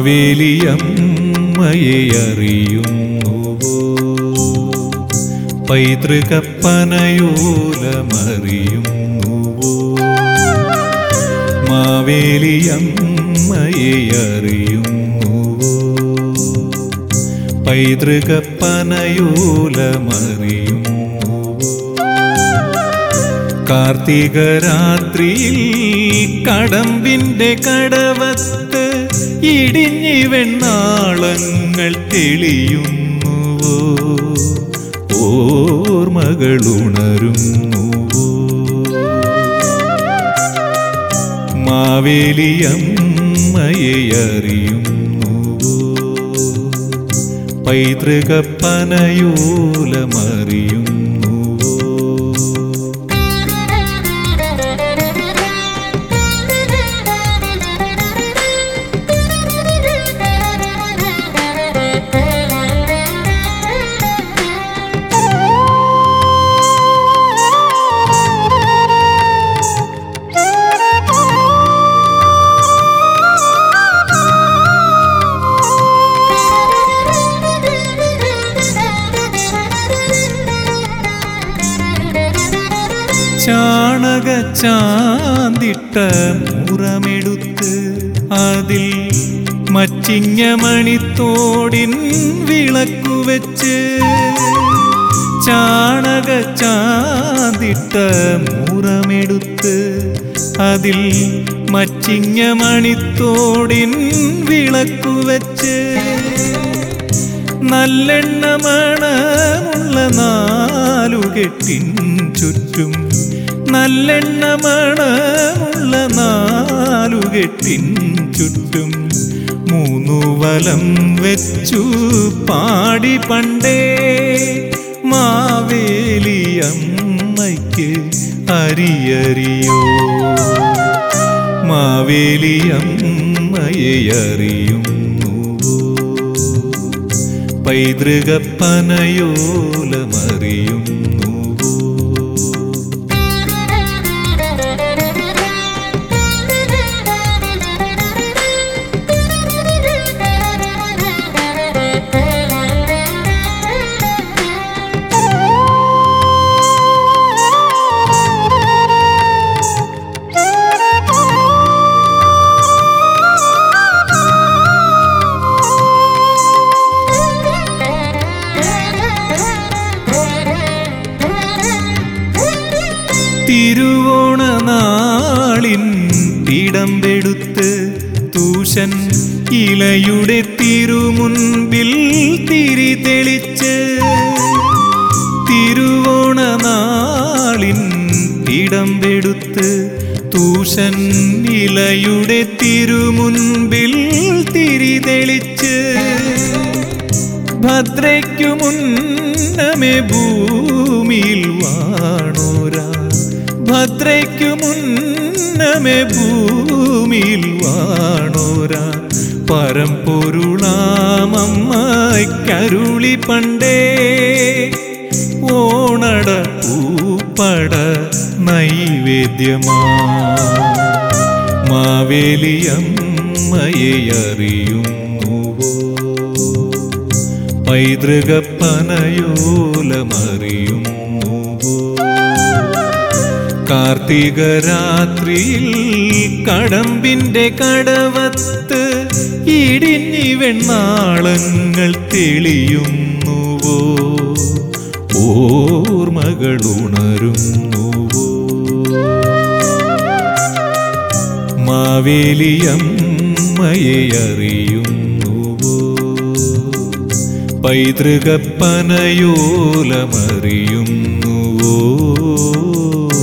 മാവേലിയമ്മയെ അറിയുന്നുവോ പൈതൃകപ്പനയോലമറിയുന്നുവോ മാവേലിയമ്മയെ അറിയുന്നുവോ പൈതൃകപ്പനയോലമറിയുന്നുവോ കാർത്തിക രാത്രിയിൽ കടമ്പിന്റെ കടവത്ത് ഇടിഞ്ഞി വെണ്ണാളങ്ങൾ തെളിയുന്നുവോ ഓർമ്മകളുണരുന്നുവോ മാവേലിയമ്മയെ അറിയുന്നുവോ പൈതൃകപ്പനയോലമറിയുന്നുവോ ചാണക ചാന്തിട്ട മുറമെടുത്ത് അതിൽ മച്ചിങ്ങ മണിത്തോടിൻ വിളക്കു വെച്ച് ചാണക ചാന്തിട്ട മുറമെടുത്ത് അതിൽ മച്ചിങ്ങ മണിത്തോടിൻ വിളക്കു വെച്ച് നല്ലെണ്ണ മണമുള്ള നാലുകെട്ടിൻ ചുറ്റും നല്ലെണ്ണ മണമുള്ള നാലുകെട്ടിൻ ചുറ്റും മൂന്നു വലം വെച്ചു പാടി പണ്ടേ മാവേലിയമ്മയ്ക്ക് അരിയറിയോ മാവേലിയമ്മയെ അറിയുന്നുവോ പൈതൃകപ്പനയോലമറിയുന്നുവോ തിരുവോണ നാളിൻ തിടമ്പെടുത്ത് തൂഷൻ ഇലയുടെ തിരുമുൻപിൽ തിരി തെളിച്ച് തിരുവോണ നാളിൻ തിടമ്പെടുത്ത് തൂഷൻ ഇലയുടെ തിരുമുൻപിൽ തിരി തെളിച്ച് ഭദ്രയ്ക്കു മുന്നമേ ഭൂമിയിൽ വാണോരാ ഭദ്രയ്ക്കു മുന്നമേ ഭൂമിയിൽ വാണോരാ പരമ്പൊരുളാമമ്മയ്ക്കരുളി പണ്ടേ ഓണട പൂപ്പട നൈവേദ്യമാ മാവേലിയമ്മയെ അറിയുന്നുവോ പൈതൃകപ്പനയോലമറിയുന്നുവോ കാർത്തിക രാത്രിയിൽ കടമ്പിന്റെ കടവത്ത് ഇടിഞ്ഞി വെണ്ണാളങ്ങൾ തെളിയുന്നുവോ ഓർമ്മകളുണരുന്നുവോ മാവേലിയമ്മയെ അറിയുന്നുവോ പൈതൃകപ്പനയോലമറിയുന്നുവോ